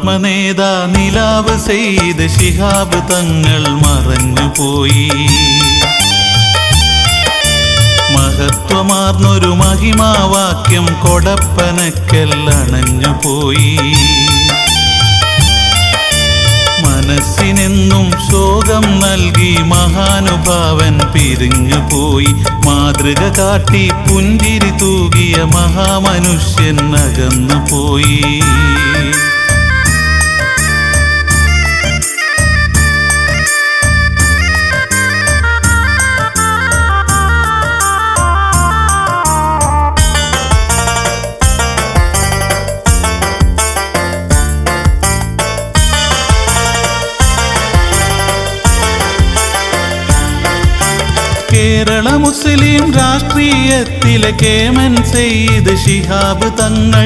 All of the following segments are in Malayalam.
മഹാത്മനേതാ നിലാവ് ചെയ്ത് ശിഹാബ് തങ്ങൾ മറഞ്ഞുപോയി മഹത്വമാർന്നൊരു മഹിമാവാക്യം കൊടപ്പനക്കല്ലണഞ്ഞുപോയി മനസ്സിനെന്നും ശോകം നൽകി മഹാനുഭാവൻ പിരിഞ്ഞുപോയി മാതൃക കാട്ടി പുഞ്ചിരി തൂകിയ മഹാമനുഷ്യൻ അകന്നുപോയി കേരള മുസ്ലിം രാഷ്ട്രീയത്തിലെ കേമൻ ചെയ്ത് ശിഹാബ് തങ്ങൾ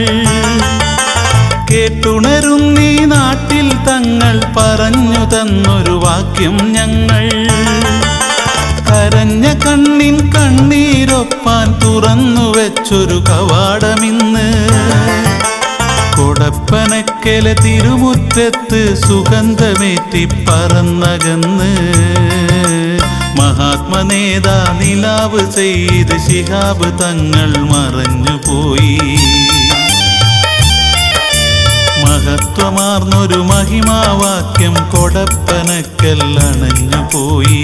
കേട്ടുണരുന്നീ നാട്ടിൽ തങ്ങൾ പറഞ്ഞു തന്നൊരു വാക്യം ഞങ്ങൾ കരഞ്ഞ കണ്ണിൻ കണ്ണീരൊപ്പാൻ തുറന്നു വെച്ചൊരു കവാടമിന്ന് കൊടപ്പനക്കല തിരുമുറ്റത്ത് സുഗന്ധമേറ്റി പറന്നകന്ന് മഹാത്മനേതാ നിലാവ് ചെയ്ത് ശിഹാബ് തങ്ങൾ മറഞ്ഞുപോയി മഹത്വമാർന്നൊരു മഹിമാവാക്യം കൊടപ്പനക്കല്ലണഞ്ഞുപോയി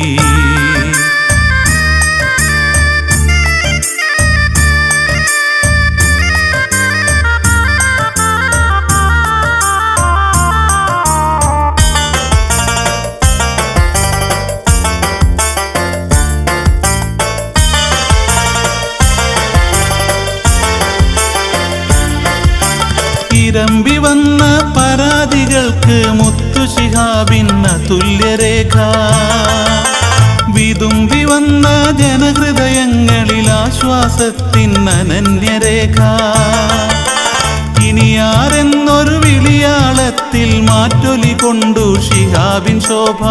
ഇരമ്പി വന്ന പരാതികൾക്ക് മുത്തു ശിഹാബിന്ന തുല്യരേഖ വിതുമ്പി വന്ന ജനഹൃദയങ്ങളിൽ ആശ്വാസത്തിൻ അനന്യരേഖ ഇനി ആരെന്നൊരു വിളിയാളത്തിൽ മാറ്റൊലി കൊണ്ടു ഷിഹാബിൻ ശോഭ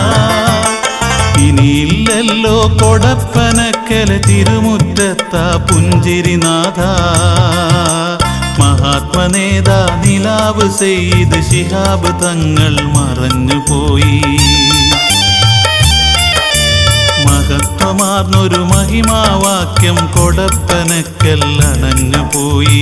ഇനിയില്ലല്ലോ കൊടപ്പനക്കല തിരുമുറ്റത്ത പുഞ്ചിരിനാഥ മഹാത്മനേതാ നിലാവ് ചെയ്ത് ശിഹാബ് തങ്ങൾ മറഞ്ഞുപോയി മഹത്വമാർന്നൊരു മഹിമാവാക്യം കൊടപ്പനക്കല്ലണഞ്ഞുപോയി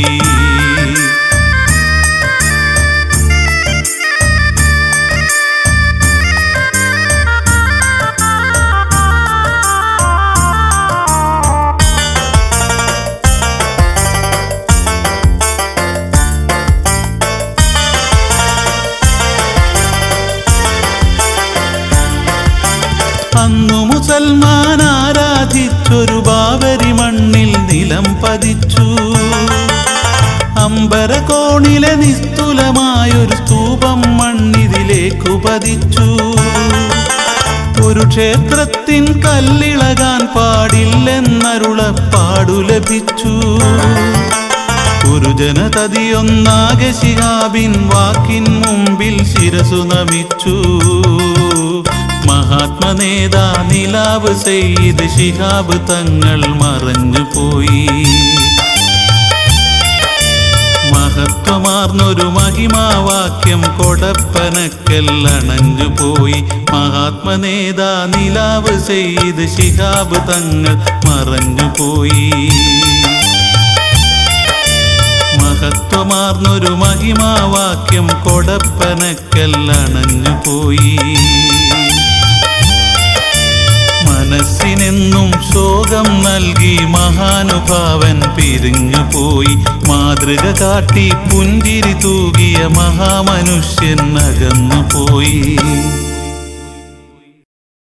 അന്നു മുസൽമാൻ ആരാധിച്ചൊരു ബാബരി മണ്ണിൽ നിലം പതിച്ചു അമ്പരകോണിലെ നിസ്തുലമായൊരു സ്തൂപം മണ്ണിതിലേക്കു പതിച്ചു ഒരു ക്ഷേത്രത്തിൻ കല്ലിളകാൻ പാടില്ലെന്നരുളപ്പാടു ലഭിച്ചു ഒരു ജനതതിയൊന്നാകെ ശിഹാബിൻ വാക്കിൻ മുമ്പിൽ ശിരസു നമിച്ചു മഹാത്മനേതാ നിലാവ് ചെയ്ത് ശിഹാബ് തങ്ങൾ മറഞ്ഞുപോയി മഹത്വമാർന്നൊരു മഹിമാവാക്യം കൊടപ്പനക്കല്ലണഞ്ഞുപോയി മഹാത്മനേതാ നിലാവ് ചെയ്ത് ശിഹാബ് തങ്ങൾ മറഞ്ഞുപോയി മഹത്വമാർന്നൊരു മഹിമാവാക്യം കൊടപ്പനക്കല്ലണഞ്ഞുപോയി മനസ്സിനെന്നും ശോകം നൽകി മഹാനുഭാവൻ പിരിഞ്ഞുപോയി മാതൃക കാട്ടി പുഞ്ചിരി തൂകിയ മഹാമനുഷ്യൻ അകന്നുപോയി